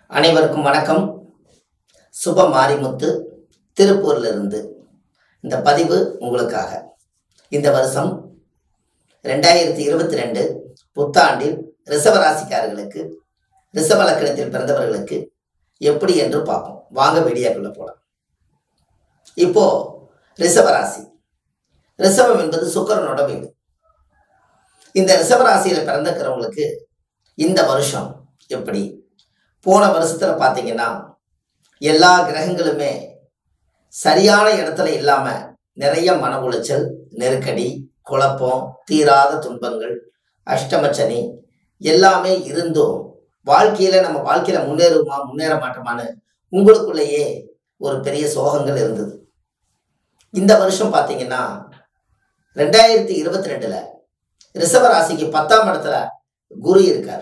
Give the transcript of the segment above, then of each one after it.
அனைவருக்கும் வணக்கம் சுப மாரிமுத்து திருப்பூரிலிருந்து இந்த பதிவு உங்களுக்காக இந்த வருஷம் ரெண்டாயிரத்தி இருபத்தி ரெண்டு புத்தாண்டில் ரிஷப ராசிக்காரர்களுக்கு ரிஷப லக்கணத்தில் பிறந்தவர்களுக்கு எப்படி என்று பார்ப்போம் வாங்க வீடியோக்குள்ள போலாம் இப்போ ரிஷப ராசி ரிஷபம் என்பது சுக்கிரனோட வீடு இந்த ரிஷப ராசியில பிறந்திருக்கிறவங்களுக்கு இந்த வருஷம் எப்படி போன வருஷத்துல பார்த்தீங்கன்னா எல்லா கிரகங்களுமே சரியான இடத்துல இல்லாம நிறைய மன உளைச்சல் நெருக்கடி குழப்பம் தீராத துன்பங்கள் அஷ்டமச்சனி எல்லாமே இருந்தும் வாழ்க்கையில நம்ம வாழ்க்கையில முன்னேறுமா முன்னேற மாட்டோமான்னு உங்களுக்குள்ளேயே ஒரு பெரிய சோகங்கள் இருந்தது இந்த வருஷம் பார்த்தீங்கன்னா ரெண்டாயிரத்தி இருபத்தி ரெண்டுல ரிஷப ராசிக்கு பத்தாம் இடத்துல குரு இருக்கார்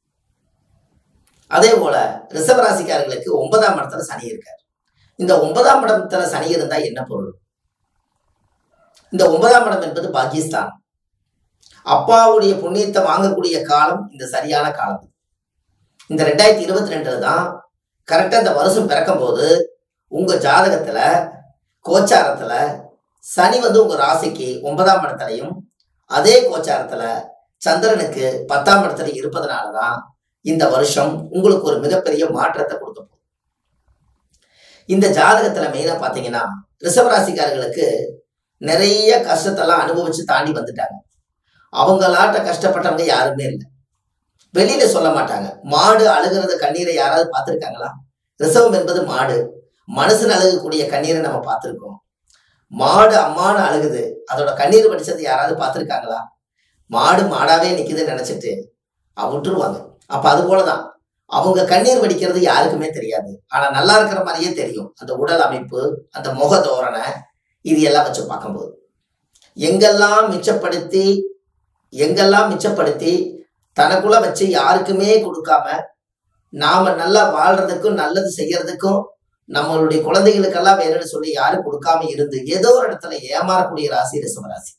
அதே போல ரிஷப ராசிக்காரர்களுக்கு ஒன்பதாம் இடத்துல சனி இருக்கார் இந்த ஒன்பதாம் இடத்துல சனி இருந்தா என்ன பொருள் இந்த ஒன்பதாம் இடம் என்பது பாகிஸ்தான் அப்பாவுடைய புண்ணியத்தை வாங்கக்கூடிய காலம் இந்த சரியான காலம் இந்த ரெண்டாயிரத்தி இருபத்தி ரெண்டுல தான் கரெக்டா இந்த வருஷம் பிறக்கும் போது உங்க ஜாதகத்துல கோச்சாரத்துல சனி வந்து உங்க ராசிக்கு ஒன்பதாம் இடத்துலையும் அதே கோச்சாரத்துல சந்திரனுக்கு பத்தாம் இடத்துல இருப்பதனாலதான் இந்த வருஷம் உங்களுக்கு ஒரு மிகப்பெரிய மாற்றத்தை கொடுக்க போகுது இந்த ஜாதகத்துல மெயினா பாத்தீங்கன்னா ரிஷபராசிக்காரர்களுக்கு நிறைய கஷ்டத்தெல்லாம் அனுபவிச்சு தாண்டி வந்துட்டாங்க அவங்களாட்ட கஷ்டப்பட்டவங்க யாருமே இல்லை வெளியில சொல்ல மாட்டாங்க மாடு அழுகிறது கண்ணீரை யாராவது பார்த்துருக்காங்களா ரிசவம் என்பது மாடு மனசுல அழுகக்கூடிய கண்ணீரை நம்ம பார்த்துருக்கோம் மாடு அம்மானு அழுகுது அதோட கண்ணீர் வடிச்சது யாராவது பார்த்துருக்காங்களா மாடு மாடாவே நிக்குதுன்னு நினைச்சிட்டு அவ விட்டுருவாங்க அப்ப அது போலதான் அவங்க கண்ணீர் வடிக்கிறது யாருக்குமே தெரியாது ஆனா நல்லா இருக்கிற மாதிரியே தெரியும் அந்த உடல் அமைப்பு அந்த முக தோரணை இது எல்லாம் வச்சு பார்க்கும்போது எங்கெல்லாம் மிச்சப்படுத்தி எங்கெல்லாம் மிச்சப்படுத்தி தனக்குள்ள வச்சு யாருக்குமே கொடுக்காம நாம நல்லா வாழ்றதுக்கும் நல்லது செய்யறதுக்கும் நம்மளுடைய குழந்தைகளுக்கெல்லாம் வேணும்னு சொல்லி யாரும் கொடுக்காம இருந்து ஏதோ ஒரு இடத்துல ஏமாறக்கூடிய ராசி ரிஷபராசி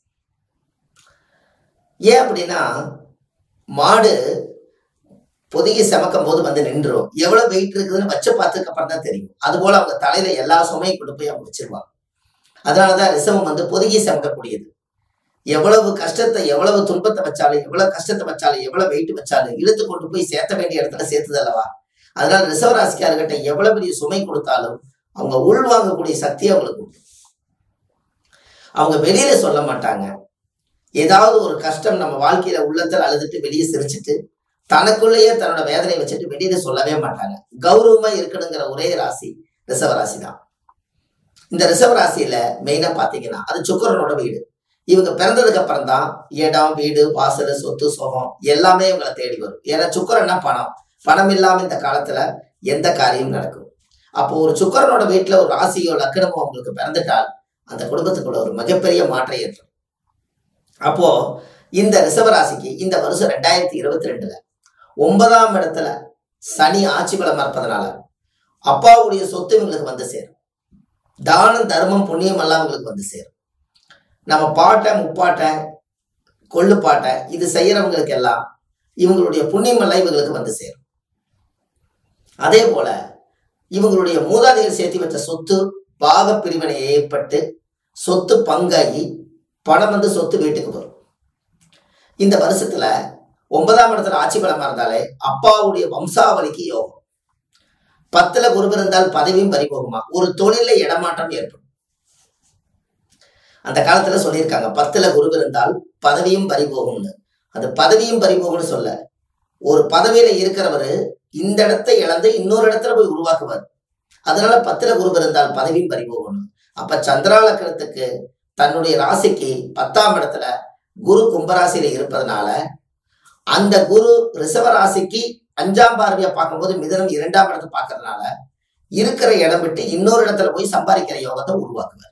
ஏன் அப்படின்னா மாடு பொதுகி சமக்கும் போது வந்து நின்றுரும் எவ்வளவு வெயிட் இருக்குதுன்னு வச்சு பார்த்ததுக்கு அப்புறம் தான் தெரியும் அது போல அவங்க தலையில எல்லா சுமையும் கொண்டு போய் அவங்க வச்சிருவாங்க அதனாலதான் ரிசவம் வந்து பொதுகி சமக்கக்கூடியது எவ்வளவு கஷ்டத்தை எவ்வளவு துன்பத்தை வச்சாலும் எவ்வளவு கஷ்டத்தை வச்சாலும் எவ்வளவு வெயிட் வச்சாலும் இழுத்து கொண்டு போய் சேர்த்த வேண்டிய இடத்துல சேர்த்தது அல்லவா அதனால ரிசவராசிக்காரர்கிட்ட எவ்வளவு பெரிய சுமை கொடுத்தாலும் அவங்க உள்வாங்கக்கூடிய சக்தி அவங்களுக்கு உண்டு அவங்க வெளியில சொல்ல மாட்டாங்க ஏதாவது ஒரு கஷ்டம் நம்ம வாழ்க்கையில உள்ளத்தில் அழுதுட்டு வெளியே சிரிச்சிட்டு தனக்குள்ளேயே தன்னோட வேதனை வச்சுட்டு வெளியில சொல்லவே மாட்டாங்க கௌரவமா இருக்கணுங்கிற ஒரே ராசி ரிஷப ராசி தான் இந்த ரிஷப ராசியில மெயினா பாத்தீங்கன்னா அது சுக்கரனோட வீடு இவங்க பிறந்ததுக்கு அப்புறம் தான் இடம் வீடு வாசல் சொத்து சுகம் எல்லாமே இவங்களை தேடி வரும் ஏன்னா சுக்கரன்னா பணம் பணம் இல்லாம இந்த காலத்துல எந்த காரியமும் நடக்கும் அப்போ ஒரு சுக்கரனோட வீட்டுல ஒரு ராசியோ லக்கணமோ அவங்களுக்கு பிறந்துட்டால் அந்த குடும்பத்துக்குள்ள ஒரு மிகப்பெரிய மாற்றம் ஏற்படும் அப்போ இந்த ரிஷபராசிக்கு இந்த வருஷம் ரெண்டாயிரத்தி இருபத்தி ரெண்டுல ஒன்பதாம் இடத்துல சனி ஆட்சி பலம் இருப்பதனால அப்பாவுடைய சொத்து இவங்களுக்கு வந்து சேரும் தானம் தர்மம் புண்ணியம் எல்லாம் இவங்களுக்கு வந்து சேரும் நம்ம பாட்டை முப்பாட்டை கொள்ளுப்பாட்டை இது செய்யறவங்களுக்கு எல்லாம் இவங்களுடைய புண்ணியம் எல்லாம் இவங்களுக்கு வந்து சேரும் அதே போல இவங்களுடைய மூதாதையர் சேர்த்து வச்ச சொத்து பாக பிரிவினை ஏற்பட்டு சொத்து பங்காகி பணம் வந்து சொத்து வீட்டுக்கு வரும் இந்த வருஷத்துல ஒன்பதாம் இடத்துல ஆட்சி பலமா இருந்தாலே அப்பாவுடைய வம்சாவளிக்கு யோகம் பத்துல குரு இருந்தால் பதவியும் பறிபோகுமா ஒரு தொழில இடமாற்றம் ஏற்படும் அந்த காலத்துல சொல்லியிருக்காங்க பத்துல குரு இருந்தால் பதவியும் பறிபோகும்னு அது பதவியும் பறிபோகும்னு சொல்ல ஒரு பதவியில இருக்கிறவர் இந்த இடத்தை இழந்து இன்னொரு இடத்துல போய் உருவாக்குவார் அதனால பத்துல குரு இருந்தால் பதவியும் பறிபோகும்னு அப்ப சந்திராலக்கணத்துக்கு தன்னுடைய ராசிக்கு பத்தாம் இடத்துல குரு கும்பராசியில இருப்பதனால அந்த குரு ரிஷப ராசிக்கு அஞ்சாம் பார்வையை பார்க்கும்போது மிதனம் இரண்டாம் இடத்தை பார்க்கறதுனால இருக்கிற இடம் விட்டு இன்னொரு இடத்துல போய் சம்பாதிக்கிற யோகத்தை உருவாக்குவார்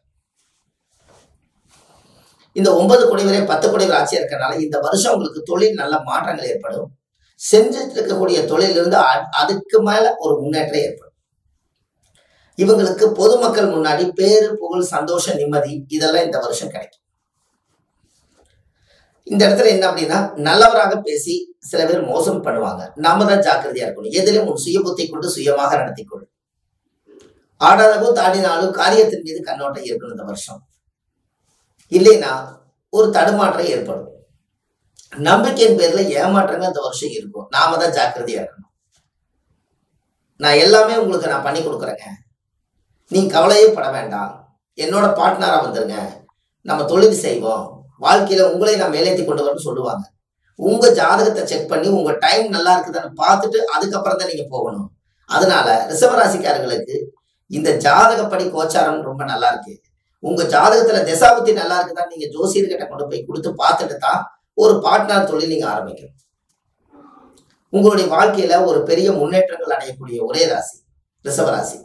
இந்த ஒன்பது குடைவரை பத்து குடைவர் ஆட்சியா இருக்கிறனால இந்த வருஷம் உங்களுக்கு தொழில் நல்ல மாற்றங்கள் ஏற்படும் செஞ்சுட்டு இருக்கக்கூடிய தொழிலிருந்து அதுக்கு மேல ஒரு முன்னேற்றம் ஏற்படும் இவங்களுக்கு பொதுமக்கள் முன்னாடி பேரு புகழ் சந்தோஷம் நிம்மதி இதெல்லாம் இந்த வருஷம் கிடைக்கும் இந்த இடத்துல என்ன அப்படின்னா நல்லவராக பேசி சில பேர் மோசம் பண்ணுவாங்க நாம தான் ஜாக்கிரதையா இருக்கணும் எதிலும் உன் சுய புத்தி கொண்டு சுயமாக நடத்திக்கொள் ஆடாதவோ தாண்டினாலும் காரியத்தின் மீது கண்ணோட்டம் இருக்கணும் இந்த வருஷம் இல்லைன்னா ஒரு தடுமாற்றம் ஏற்படும் நம்பிக்கையின் பேர்ல ஏமாற்றங்கள் இந்த வருஷம் இருக்கும் நாம தான் ஜாக்கிரதையா இருக்கணும் நான் எல்லாமே உங்களுக்கு நான் பண்ணி கொடுக்குறேங்க நீ கவலையே பட வேண்டாம் என்னோட பார்ட்னரா வந்துருங்க நம்ம தொழில் செய்வோம் வாழ்க்கையில உங்களை நான் மேலேத்தி கொண்டு வரணும்னு சொல்லுவாங்க உங்க ஜாதகத்தை செக் பண்ணி உங்க டைம் நல்லா இருக்குதான்னு பார்த்துட்டு அதுக்கப்புறம் தான் நீங்க போகணும் அதனால ரிஷபராசிக்காரர்களுக்கு இந்த ஜாதகப்படி கோச்சாரம் ரொம்ப நல்லா இருக்கு உங்க ஜாதகத்துல திசாபுத்தி நல்லா இருக்குதா நீங்க ஜோசியர்கிட்ட கொண்டு போய் கொடுத்து பார்த்துட்டு தான் ஒரு பார்ட்னர் தொழில் நீங்க ஆரம்பிக்கணும் உங்களுடைய வாழ்க்கையில ஒரு பெரிய முன்னேற்றங்கள் அடையக்கூடிய ஒரே ராசி ரிஷபராசி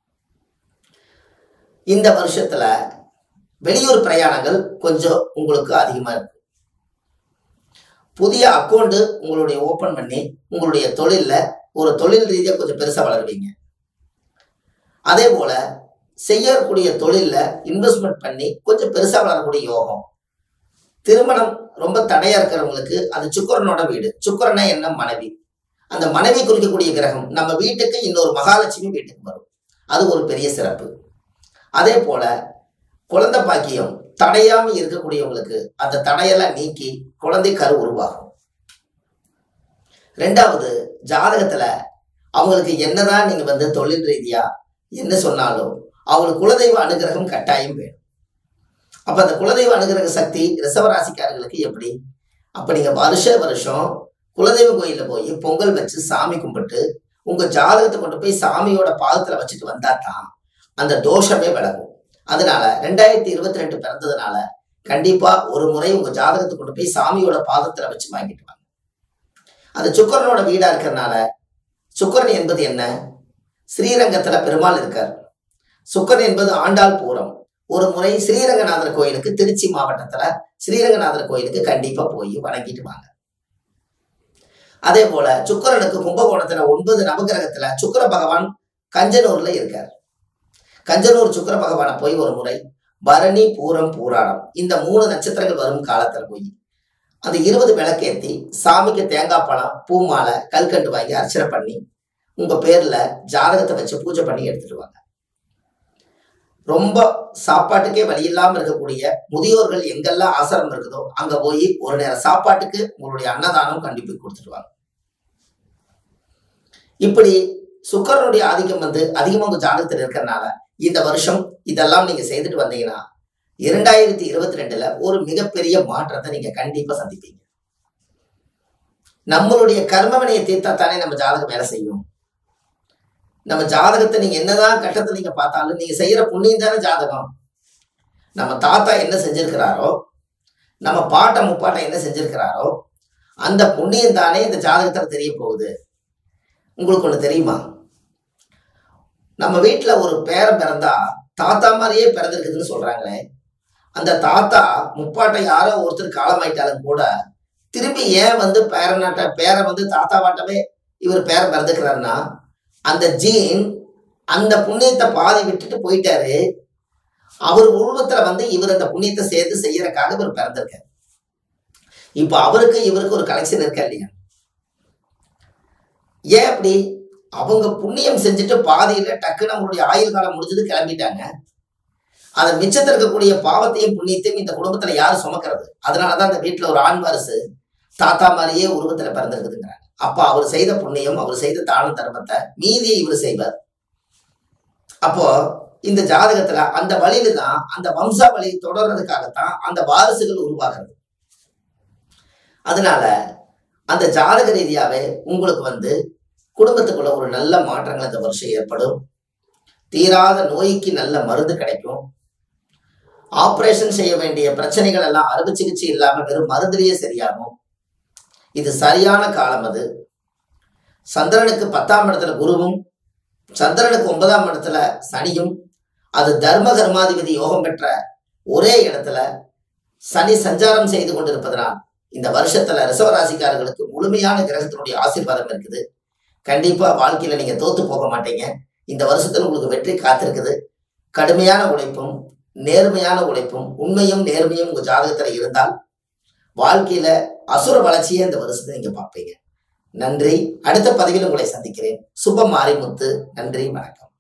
இந்த வருஷத்துல வெளியூர் பிரயாணங்கள் கொஞ்சம் உங்களுக்கு அதிகமா இருக்கு புதிய அக்கௌண்ட் உங்களுடைய ஓபன் பண்ணி உங்களுடைய தொழில்ல ஒரு தொழில் ரீதியா கொஞ்சம் பெருசா வளருவீங்க அதே போல செய்யக்கூடிய தொழில்ல இன்வெஸ்ட்மெண்ட் பண்ணி கொஞ்சம் பெருசா வளரக்கூடிய யோகம் திருமணம் ரொம்ப தடையா இருக்கிறவங்களுக்கு அது சுக்கரனோட வீடு சுக்கரனை என்ன மனைவி அந்த மனைவி குறிக்கக்கூடிய கிரகம் நம்ம வீட்டுக்கு இன்னொரு மகாலட்சுமி வீட்டுக்கு வரும் அது ஒரு பெரிய சிறப்பு அதே போல குழந்தை பாக்கியம் தடையாம இருக்கக்கூடியவங்களுக்கு அந்த தடையெல்லாம் நீக்கி குழந்தை கரு உருவாகும் ரெண்டாவது ஜாதகத்துல அவங்களுக்கு என்னதான் நீங்க வந்து தொழில் ரீதியா என்ன சொன்னாலும் அவங்களுக்கு குலதெய்வ அனுகிரகம் கட்டாயம் வேணும் அப்ப அந்த குலதெய்வ அனுகிரக சக்தி ரிசவராசிக்காரர்களுக்கு எப்படி அப்ப நீங்க வருஷ வருஷம் குலதெய்வ கோயில்ல போய் பொங்கல் வச்சு சாமி கும்பிட்டு உங்க ஜாதகத்தை கொண்டு போய் சாமியோட பாதத்துல வச்சுட்டு வந்தா தான் அந்த தோஷமே விலகும் அதனால ரெண்டாயிரத்தி இருபத்தி ரெண்டு பிறந்ததுனால கண்டிப்பா ஒரு முறை உங்க ஜாதகத்தை கொண்டு போய் சாமியோட பாதத்துல வச்சு வாங்கிட்டு வாங்க அது சுக்கரனோட வீடா இருக்கிறதுனால சுக்கரன் என்பது என்ன ஸ்ரீரங்கத்துல பெருமாள் இருக்கார் சுக்கரன் என்பது ஆண்டாள் பூரம் ஒரு முறை ஸ்ரீரங்கநாதர் கோயிலுக்கு திருச்சி மாவட்டத்துல ஸ்ரீரங்கநாதர் கோயிலுக்கு கண்டிப்பா போய் வணங்கிட்டு வாங்க அதே போல சுக்கரனுக்கு கும்பகோணத்துல ஒன்பது நவகிரகத்துல சுக்கர பகவான் கஞ்சனூர்ல இருக்கார் கஞ்சனூர் சுக்கர பகவானை போய் ஒரு முறை பரணி பூரம் பூராடம் இந்த மூணு நட்சத்திரங்கள் வரும் காலத்துல போய் அந்த இருபது விளக்கேத்தி சாமிக்கு தேங்காய் பழம் பூ மாலை கல்கண்டு வாங்கி அர்ச்சனை பண்ணி உங்க பேர்ல ஜாதகத்தை வச்சு பூஜை பண்ணி எடுத்துட்டு வாங்க ரொம்ப சாப்பாட்டுக்கே வழி இல்லாம இருக்கக்கூடிய முதியோர்கள் எங்கெல்லாம் ஆசிரமம் இருக்குதோ அங்க போய் ஒரு நேரம் சாப்பாட்டுக்கு உங்களுடைய அன்னதானம் கண்டிப்பா கொடுத்துட்டு வாங்க இப்படி சுக்கரனுடைய ஆதிக்கம் வந்து அதிகமா உங்க ஜாதகத்தில் இருக்கிறனால இந்த வருஷம் இதெல்லாம் நீங்க செய்துட்டு வந்தீங்கன்னா இரண்டாயிரத்தி இருபத்தி ரெண்டுல ஒரு மிகப்பெரிய மாற்றத்தை நீங்க கண்டிப்பா சந்திப்பீங்க நம்மளுடைய கர்மவினையை தீர்த்தா தானே நம்ம ஜாதகம் வேலை செய்யும் நம்ம ஜாதகத்தை நீங்க என்னதான் கட்டத்தை நீங்க பார்த்தாலும் நீங்க செய்யற புண்ணியம் தானே ஜாதகம் நம்ம தாத்தா என்ன செஞ்சிருக்கிறாரோ நம்ம பாட்ட முப்பாட்டை என்ன செஞ்சிருக்கிறாரோ அந்த புண்ணியம் தானே இந்த ஜாதகத்துல தெரிய போகுது உங்களுக்கு ஒண்ணு தெரியுமா நம்ம வீட்டுல ஒரு பேரன் பிறந்தா தாத்தா மாதிரியே பிறந்திருக்குதுன்னு சொல்றாங்களே அந்த தாத்தா முப்பாட்டை யாரோ ஒருத்தர் காலமாயிட்டாலும் கூட திரும்பி ஏன் வந்து பேரனாட்ட பேரை வந்து தாத்தாவாட்டவே இவர் பேரன் பிறந்துக்கிறாருன்னா அந்த ஜீன் அந்த புண்ணியத்தை பாதி விட்டுட்டு போயிட்டாரு அவர் உருவத்துல வந்து இவர் அந்த புண்ணியத்தை சேர்த்து செய்யறதுக்காக இவர் பிறந்திருக்காரு இப்ப அவருக்கு இவருக்கு ஒரு கனெக்ஷன் இருக்கா இல்லையா ஏன் அப்படி அவங்க புண்ணியம் செஞ்சுட்டு பாதியில டக்குன்னு அவங்களுடைய ஆயுள் காலம் முடிஞ்சது கிளம்பிட்டாங்க அதை மிச்சத்தில் இருக்கக்கூடிய பாவத்தையும் புண்ணியத்தையும் இந்த குடும்பத்துல யார் சுமக்கிறது அதனாலதான் அந்த வீட்டுல ஒரு ஆண் வாரிசு தாத்தா மாதிரியே உருவத்துல பிறந்திருக்குதுங்கிறாங்க அப்ப அவர் செய்த புண்ணியம் அவர் செய்த தான தர்மத்தை மீதியை இவர் செய்வார் அப்போ இந்த ஜாதகத்துல அந்த வழியில தான் அந்த வம்சாவளி தொடர்றதுக்காகத்தான் அந்த வாரிசுகள் உருவாகிறது அதனால அந்த ஜாதக ரீதியாவே உங்களுக்கு வந்து குடும்பத்துக்குள்ள ஒரு நல்ல மாற்றங்கள் இந்த வருஷம் ஏற்படும் தீராத நோய்க்கு நல்ல மருந்து கிடைக்கும் ஆபரேஷன் செய்ய வேண்டிய பிரச்சனைகள் எல்லாம் அறுவை சிகிச்சை இல்லாம வெறும் மருந்திலேயே சரியாகும் இது சரியான காலம் அது சந்திரனுக்கு பத்தாம் இடத்துல குருவும் சந்திரனுக்கு ஒன்பதாம் இடத்துல சனியும் அது தர்ம கர்மாதிபதி யோகம் பெற்ற ஒரே இடத்துல சனி சஞ்சாரம் செய்து கொண்டிருப்பதனால் இந்த வருஷத்துல ரிசவராசிக்காரர்களுக்கு முழுமையான கிரகத்தினுடைய ஆசீர்வாதம் இருக்குது கண்டிப்பா வாழ்க்கையில நீங்க தோத்து போக மாட்டீங்க இந்த வருஷத்துல உங்களுக்கு வெற்றி காத்திருக்குது கடுமையான உழைப்பும் நேர்மையான உழைப்பும் உண்மையும் நேர்மையும் உங்க ஜாதகத்துல இருந்தால் வாழ்க்கையில அசுர வளர்ச்சியே இந்த வருஷத்தை நீங்க பார்ப்பீங்க நன்றி அடுத்த பதிவில் உங்களை சந்திக்கிறேன் சுப மாரிமுத்து நன்றி வணக்கம்